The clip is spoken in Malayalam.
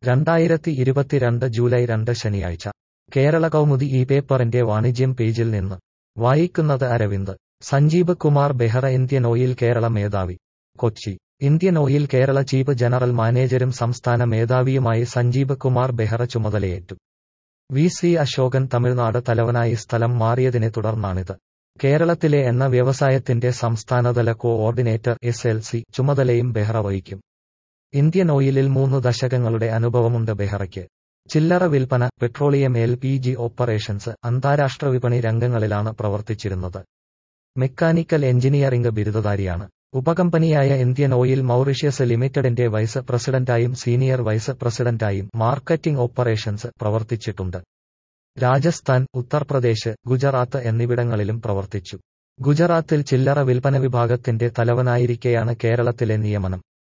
രണ്ടായിരത്തി ഇരുപത്തിരണ്ട് ജൂലൈ രണ്ട് ശനിയാഴ്ച കേരള കൗമുദി ഈ പേപ്പറിന്റെ വാണിജ്യം പേജിൽ നിന്ന് വായിക്കുന്നത് അരവിന്ദ് സഞ്ജീവ് കുമാർ ബെഹ്റ ഇന്ത്യൻ ഓയിൽ കേരള മേധാവി Kochi Indian Oil Kerala chief general മാനേജരും സംസ്ഥാന മേധാവിയുമായി സഞ്ജീവ് കുമാർ ബെഹ്റ ചുമതലയേറ്റു വി സി അശോകൻ തമിഴ്നാട് തലവനായി സ്ഥലം മാറിയതിനെ തുടർന്നാണിത് കേരളത്തിലെ എണ്ണ വ്യവസായത്തിന്റെ സംസ്ഥാനതല കോഓർഡിനേറ്റർ എസ് എൽ സി ചുമതലയും ബെഹ്റ വഹിക്കും ഇന്ത്യൻ ഓയിലിൽ മൂന്ന് ദശകങ്ങളുടെ അനുഭവമുണ്ട് ബെഹ്റയ്ക്ക് ചില്ലറ വിൽപ്പന petroleum L P G operations അന്താരാഷ്ട്ര വിപണി രംഗങ്ങളിലാണ് പ്രവർത്തിച്ചിരുന്നത് മെക്കാനിക്കൽ എഞ്ചിനീയറിംഗ് ബിരുദധാരിയാണ് ഉപകമ്പനിയായ ഇന്ത്യൻ ഓയിൽ മൗറിഷ്യസ് ലിമിറ്റഡിന്റെ വൈസ് പ്രസിഡന്റായും സീനിയർ വൈസ് പ്രസിഡന്റായും മാർക്കറ്റിംഗ് ഓപ്പറേഷൻസ് പ്രവർത്തിച്ചിട്ടുണ്ട് രാജസ്ഥാൻ ഉത്തർപ്രദേശ് ഗുജറാത്ത് എന്നിവിടങ്ങളിലും പ്രവർത്തിച്ചു ഗുജറാത്തിൽ ചില്ലറ വിൽപ്പന വിഭാഗത്തിന്റെ തലവനായിരിക്കെയാണ് കേരളത്തിലെ നിയമനം